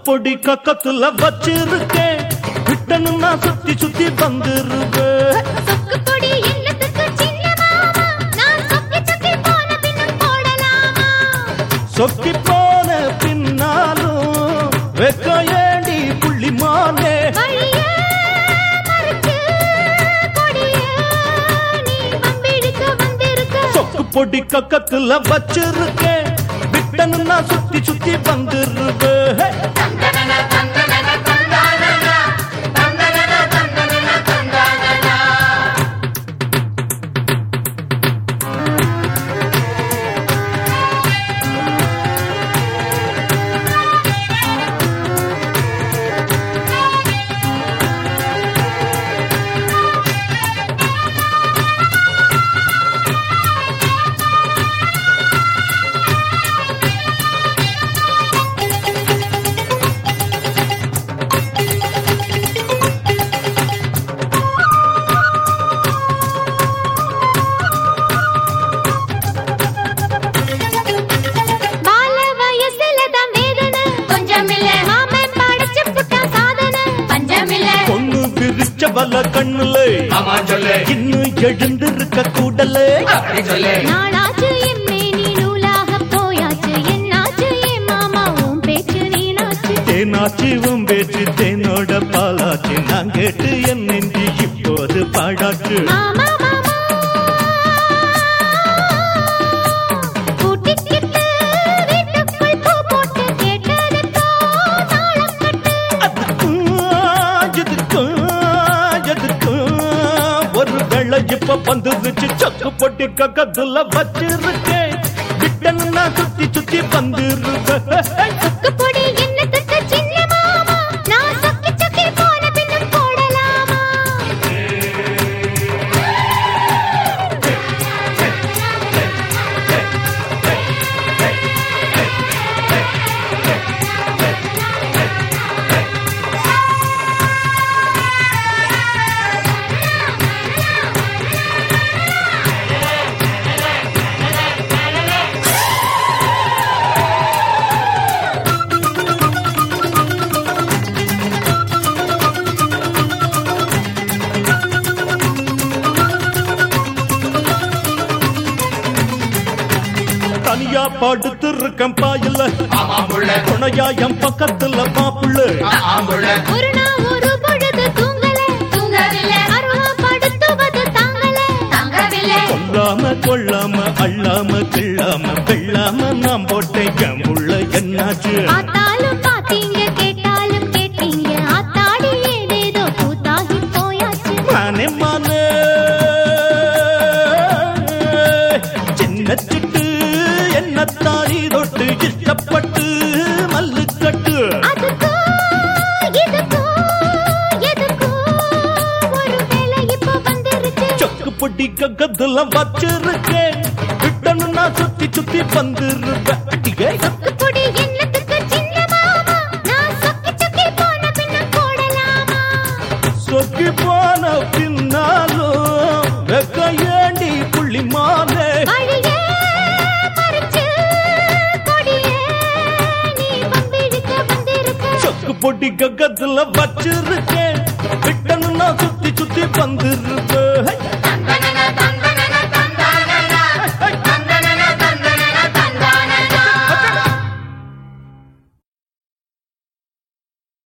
பொடி கக்கத்துல வச்சிருக்கேன் விட்டனு நான் சுத்தி சுத்தி வந்துருவேன் சொக்கு பொடி என்னத்துக்கு சின்ன மாமா நான் சொக்கி சொக்கி போன பின்னும் போடலாமா சொக்கி போன பின்னாலும் வெக்க ஏண்டி புள்ளிமானே வழியே மறைச்சு கொடியே நீ வம்பிழுக்க வந்திருக்க சொக்கு பொடி கக்கத்துல வச்சிருக்கேன் விட்டனு நான் சுத்தி சுத்தி வந்துருவேன் பால வயசுல தான் வேதனை கொஞ்சம் இல்ல மாமன் படைச்சு புட்டா சாதனை பஞ்சம் இல்ல பொண்ணு விரிச்ச வல கண்ணுல ஆமா சொல்லு இன்னும் எழுந்திருக்க கூடலே அப்படி சொல்லு நாளாச்சு எம்மே நீ நூலாக போயாச்சு என்னாச்சு என் மாமா உன் பேச்சு நீனாச்சு தேனாச்சி உன் பேச்சு தேனோட பாலாச்சு நான் கேட்டு என் நெஞ்சு இப்போது பாடாச்சு மாமா மாமா கூட்டிக்கிட்டு வீட்டுக்குள் பூ போட்டு கேட்டதுக்கோ தாளம் கட்டு எதுக்கும் எதுக்கும் ஒரு வெள்ளை இப்ப வந்துருச்சு சக்கு பொட்டி கக்கத்துல வச்சிருக்கேன் விட்டன்னு நான் சுத்தி சுத்தி வந்துருவேன் சொக்கு பொடி என்னத்துக்கு சின்ன மாமா நான் சொக்கி சொக்கி போன பின்னும் போடலாமா தனியா படுத்து இருக்கேன் பாயில ஆமா புள்ள துணையா என் பக்கத்துல மாப்புள்ள ஆமா புள்ள ஒரு நாள் ஒரு பொழுது தூங்கல தூங்கவில்லை அருவா படுத்துவது தாங்கல தாங்கவில்லை கொல்லாம கொள்ளாம அள்ளாம கிள்ளாம வெள்ளாம நான் போட்டேன் என் உள்ள என்னாச்சு பார்த்தாலும் பார்த்தீங்க கேட்டாலும் கேட்டீங்க ஆத்தாடி ஏதேதோ கூத்தாகி போயாச்சு மானே மானே சின்ன சிட்டு என்ன தாரி தொட்டு இஷ்டப்பட்டு மல்லு கட்டு அதுக்கோ இதுக்கோ எதுக்கோ ஒரு வேளை இப்போ வந்துருச்சு சொக்கு பொட்டி கக்கத்துல வச்சிருக்கேன் விட்டனு நான் சுத்தி சுத்தி வந்துருவேன் அடியே. சொக்கு பொடி என்னத்துக்கு சின்ன மாமா நான் சொக்கி சொக்கி போன பின்ன போடலாமா சொக்கி போன பின்னாலும் வெக்க ஏண்டி புள்ளிமானே வழியே மறைச்சு கொடியே நீ வம்பிழுக்க வந்திருக்க சொக்கு பொட்டி கக்கத்துல வச்சிருக்கேன் விட்டனு நான் சுத்தி சுத்தி வந்துருவேன்